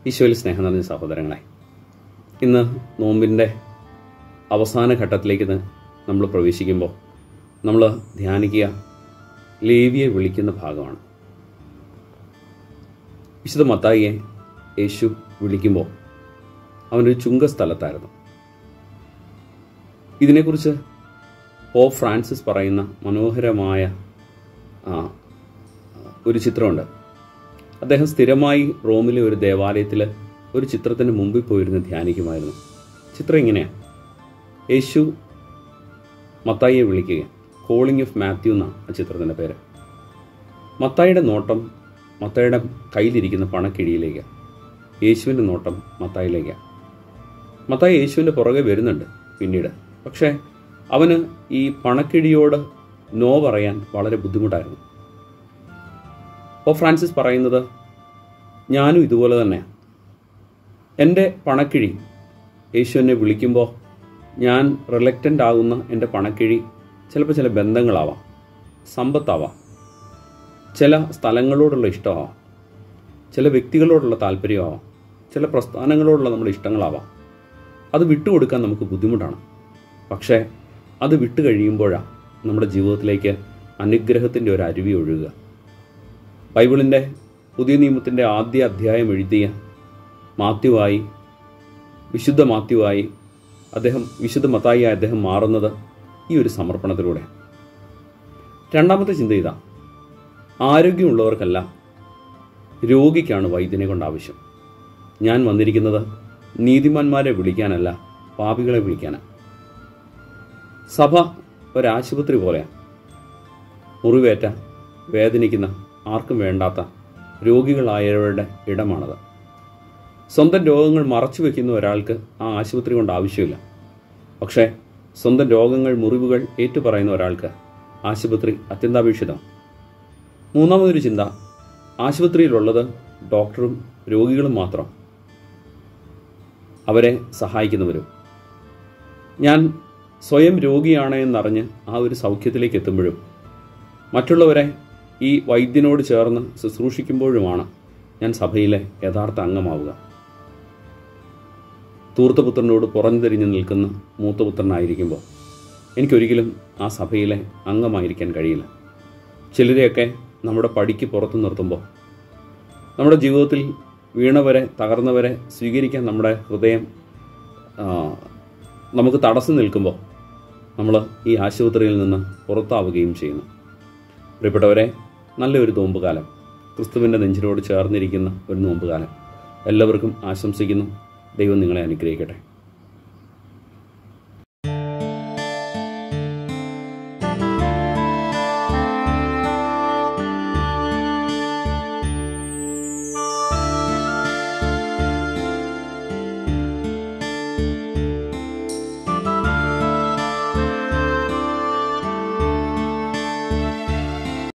ഈശോയിൽ സ്നേഹം നിറഞ്ഞ സഹോദരങ്ങളെ ഇന്ന് നോമ്പിൻ്റെ അവസാന ഘട്ടത്തിലേക്ക് ഇത് നമ്മൾ പ്രവേശിക്കുമ്പോൾ നമ്മൾ ധ്യാനിക്കുക ലേവിയെ വിളിക്കുന്ന ഭാഗമാണ് വിശുദ്ധ മത്തായിയെ യേശു വിളിക്കുമ്പോൾ അവനൊരു ചുങ്കസ്ഥലത്തായിരുന്നു ഇതിനെക്കുറിച്ച് ഓ ഫ്രാൻസിസ് പറയുന്ന മനോഹരമായ ആ, ഒരു ചിത്രമുണ്ട് അദ്ദേഹം സ്ഥിരമായി റോമിലെ ഒരു ദേവാലയത്തിൽ ഒരു ചിത്രത്തിന് മുമ്പിൽ പോയിരുന്ന് ധ്യാനിക്കുമായിരുന്നു ചിത്രം ഇങ്ങനെയാണ് യേശു മത്തായിയെ വിളിക്കുക കോളിംഗ് ഓഫ് മാത്യു എന്നാണ് ആ ചിത്രത്തിൻ്റെ പേര് മത്തായിയുടെ നോട്ടം മത്തായിയുടെ കയ്യിലിരിക്കുന്ന പണക്കിഴിയിലേക്ക് യേശുവിൻ്റെ നോട്ടം മത്തായിലേക്കാണ് മത്തായി യേശുവിൻ്റെ പുറകെ വരുന്നുണ്ട് പിന്നീട് പക്ഷേ അവന് ഈ പണക്കിഴിയോട് നോ പറയാൻ വളരെ ബുദ്ധിമുട്ടായിരുന്നു ഓ ഫ്രാൻസിസ് പറയുന്നത് ഞാനും ഇതുപോലെ തന്നെയാണ് എൻ്റെ പണക്കിഴി യേശു എന്നെ വിളിക്കുമ്പോൾ ഞാൻ റിലക്റ്റൻ്റ് ആകുന്ന എൻ്റെ പണക്കിഴി ചിലപ്പോൾ ചില ബന്ധങ്ങളാവാം സമ്പത്താവാം ചില സ്ഥലങ്ങളോടുള്ള ഇഷ്ടമാവാം ചില വ്യക്തികളോടുള്ള താല്പര്യമാവാം ചില പ്രസ്ഥാനങ്ങളോടുള്ള നമ്മുടെ ഇഷ്ടങ്ങളാവാം അത് വിട്ടുകൊടുക്കാൻ നമുക്ക് ബുദ്ധിമുട്ടാണ് പക്ഷേ അത് വിട്ടു കഴിയുമ്പോഴാണ് നമ്മുടെ ജീവിതത്തിലേക്ക് അനുഗ്രഹത്തിൻ്റെ ഒരു അരുവി ഒഴുകുക ബൈബിളിൻ്റെ പുതിയ നിയമത്തിൻ്റെ ആദ്യ അധ്യായം എഴുതിയ മാത്യുവായി വിശുദ്ധ മാത്യുവായി അദ്ദേഹം വിശുദ്ധ മത്തായി അദ്ദേഹം മാറുന്നത് ഈ ഒരു സമർപ്പണത്തിലൂടെ രണ്ടാമത്തെ ചിന്ത ഇതാ ആരോഗ്യമുള്ളവർക്കല്ല രോഗിക്കാണ് വൈദ്യനെ കൊണ്ട് ആവശ്യം ഞാൻ വന്നിരിക്കുന്നത് നീതിമാന്മാരെ വിളിക്കാനല്ല പാപികളെ വിളിക്കാനാണ് സഭ ഒരാശുപത്രി പോലെയാണ് മുറിവേറ്റ വേദനിക്കുന്ന ആർക്കും വേണ്ടാത്ത രോഗികളായവരുടെ ഇടമാണത് സ്വന്തം രോഗങ്ങൾ മറച്ചു വയ്ക്കുന്ന ഒരാൾക്ക് ആ ആശുപത്രി കൊണ്ട് ആവശ്യമില്ല പക്ഷേ സ്വന്തം രോഗങ്ങൾ മുറിവുകൾ ഏറ്റുപറയുന്ന ഒരാൾക്ക് ആശുപത്രി അത്യന്താപേക്ഷിതം മൂന്നാമതൊരു ചിന്ത ആശുപത്രിയിലുള്ളത് ഡോക്ടറും രോഗികളും മാത്രം അവരെ സഹായിക്കുന്നവരും ഞാൻ സ്വയം രോഗിയാണ് എന്നറിഞ്ഞ് ആ ഒരു സൗഖ്യത്തിലേക്ക് എത്തുമ്പോഴും മറ്റുള്ളവരെ ഈ വൈദ്യനോട് ചേർന്ന് ശുശ്രൂഷിക്കുമ്പോഴുമാണ് ഞാൻ സഭയിലെ യഥാർത്ഥ അംഗമാവുക തൂർത്തപുത്രനോട് പുറഞ്ഞുതിരിഞ്ഞ് നിൽക്കുന്ന മൂത്തപുത്രനായിരിക്കുമ്പോൾ എനിക്കൊരിക്കലും ആ സഭയിലെ അംഗമായിരിക്കാൻ കഴിയില്ല ചിലരെയൊക്കെ നമ്മുടെ പടിക്ക് പുറത്തു നിർത്തുമ്പോൾ നമ്മുടെ ജീവിതത്തിൽ വീണവരെ തകർന്നവരെ സ്വീകരിക്കാൻ നമ്മുടെ ഹൃദയം ആ, നമുക്ക് തടസ്സം നിൽക്കുമ്പോൾ നമ്മൾ ഈ ആശുപത്രിയിൽ നിന്ന് പുറത്താവുകയും ചെയ്യുന്നു പ്രിയപ്പെട്ടവരെ നല്ലൊരു നോമ്പുകാലം ക്രിസ്തുവിൻ്റെ നെഞ്ചിനോട് ചേർന്നിരിക്കുന്ന ഒരു നോമ്പുകാലം എല്ലാവർക്കും ആശംസിക്കുന്നു ദൈവം നിങ്ങളെ അനുഗ്രഹിക്കട്ടെ